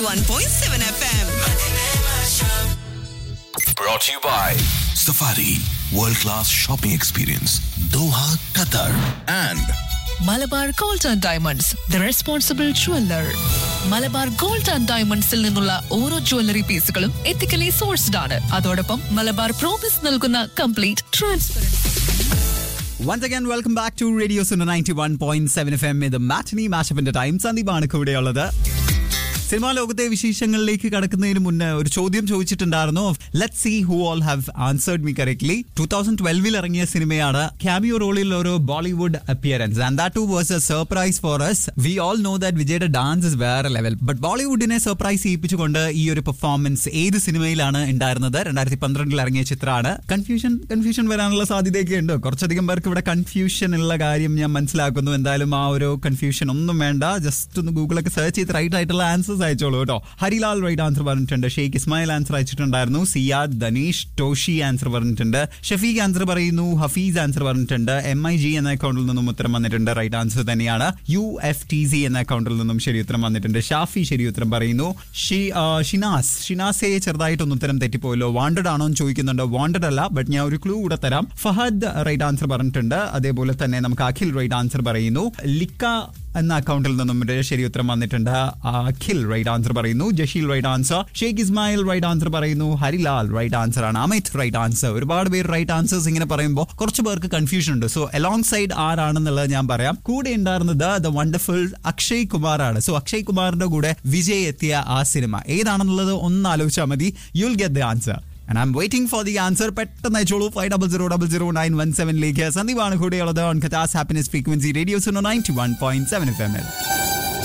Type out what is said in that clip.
91.7 FM. Brought to you by Safari World Class Shopping Experience Doha, Qatar and Malabar gold and diamonds the responsible jeweller Malabar gold and ഡയമണ്ട്സിൽ നിന്നുള്ള ഓരോ jewellery പീസുകളും ethically sourced ആണ് അതോടൊപ്പം Malabar promise നൽകുന്ന complete transparency Once again, welcome back to Radio Suno 91.7 FM. ഇത് മാറ്റിനി മാഷപ്പിന്റെ time സന്ദീപാണ് കൂടെയുള്ളത് cinema ലോകത്തെ വിശേഷങ്ങളിലേക്ക് കടക്കുന്നതിന് മുന്നേ ഒരു ചോദ്യം ചോദിച്ചിട്ടുണ്ടായിരുന്നു let see who all have answered me correctly two thousand ട്വൽവിൽ ഇറങ്ങിയ സിനിമയാണ് ക്യാമിയോ റോളിൽ ഒരു Bollywood appearance and that too was a surprise for us we all know that വിജയുടെ ഡാൻസ് ഇസ് വേറെ ലെവൽ ബട്ട് ബോളിവുഡിനെ സർപ്രൈസ് ചെയ്യിപ്പിച്ചുകൊണ്ട് ഈ ഒരു പെർഫോമൻസ് ഏത് സിനിമയിലാണ് ഉണ്ടായിരുന്നത് രണ്ടായിരത്തി പന്ത്രണ്ടിൽ ഇറങ്ങിയ ചിത്രമാണ് കൺഫ്യൂഷൻ കൺഫ്യൂഷൻ വരാനുള്ള സാധ്യതയൊക്കെ ഉണ്ട് കുറച്ചധികം പേർക്ക് ഇവിടെ കൺഫ്യൂഷൻ ഉള്ള കാര്യം ഞാൻ മനസ്സിലാക്കുന്നു എന്തായാലും ആ ഒരു കൺഫ്യൂഷൻ ഒന്നും വേണ്ട ജസ്റ്റ് ഒന്ന് ഗൂഗിളൊക്കെ സെർച്ച് ചെയ്ത് റൈറ്റ് ആയിട്ടുള്ള ആൻസേഴ്സ് അയച്ചോളൂ കേട്ടോ ഹരിലാൽ റൈറ്റ് ആൻസർ പറഞ്ഞിട്ടുണ്ട് ഷെയ്ഖ് ഇസ്മായിൽ ആൻസർ അയച്ചിട്ടുണ്ടായിരുന്നു സിയാദ് ധനീഷ് ടോഷി ആൻസർ പറഞ്ഞിട്ടുണ്ട് ഷഫീഖ് ആൻസർ പറയുന്നു ഹഫീസ് ആൻസർ പറഞ്ഞിട്ടുണ്ട് എം ഐ ജി എന്ന അക്കൗണ്ടിൽ നിന്നും ഉത്തരം വന്നിട്ടുണ്ട് റൈറ്റ് ആൻസർ തന്നെയാണ് യു എഫ് ടി സി എന്ന അക്കൗണ്ടിൽ നിന്നും ശരി ഉത്തരം വന്നിട്ടുണ്ട് ഷാഫി ശരി ഉത്തരം പറയുന്നു ഷി ആ, ഷിനാസ് ഷിനാസെ ചെറുതായിട്ടൊന്ന് ഉത്തരം തെറ്റിപ്പോയല്ലോ വാണ്ടഡ് ആണോ എന്ന് ചോദിക്കുന്നുണ്ട് വാണ്ടഡ് അല്ല ബട്ട് ഞാൻ ഒരു ക്ലൂ കൂടെ തരാം ഫഹദ് റൈറ്റ് ആൻസർ പറഞ്ഞിട്ടുണ്ട് അതേപോലെ തന്നെ നമുക്ക് അഖിൽ റൈറ്റ് ആൻസർ പറയുന്നു ലിക്ക എന്ന അക്കൗണ്ടിൽ നിന്നും ഒരു ശരി ഉത്തരം വന്നിട്ടുണ്ട് അഖിൽ റൈറ്റ് ആൻസർ പറയുന്നു Jasheel right answer Sheikh Ismail right answer പറയുന്നു ഹരിലാൽ റൈറ്റ് ആൻസർ ആണ് അമിത് റൈറ്റ് ആൻസർ ഒരുപാട് പേര് റൈറ്റ് ആൻസേഴ്സ് ഇങ്ങനെ പറയുമ്പോൾ കുറച്ച് പേർക്ക് കൺഫ്യൂഷൻ ഉണ്ട് സോ അലോങ് സൈഡ് ആരാണെന്നുള്ളത് ഞാൻ പറയാം കൂടെ ഉണ്ടായിരുന്നത് ദ വണ്ടർഫുൾ അക്ഷയ് കുമാർ ആണ് സോ അക്ഷയ് കുമാറിന്റെ കൂടെ വിജയ് എത്തിയ ആ സിനിമ ഏതാണെന്നുള്ളത് ഒന്ന് ആലോചിച്ചാൽ മതി you'll get the answer and I'm waiting for the answer പെട്ടെന്ന് അയച്ചോളൂ five double zero double zero nine one സെവനിലേക്ക് സന്ദീപാണ് കൂടെയുള്ളത് ഓൺ കഥാസ് happiness frequency radios ninety one point seven F M L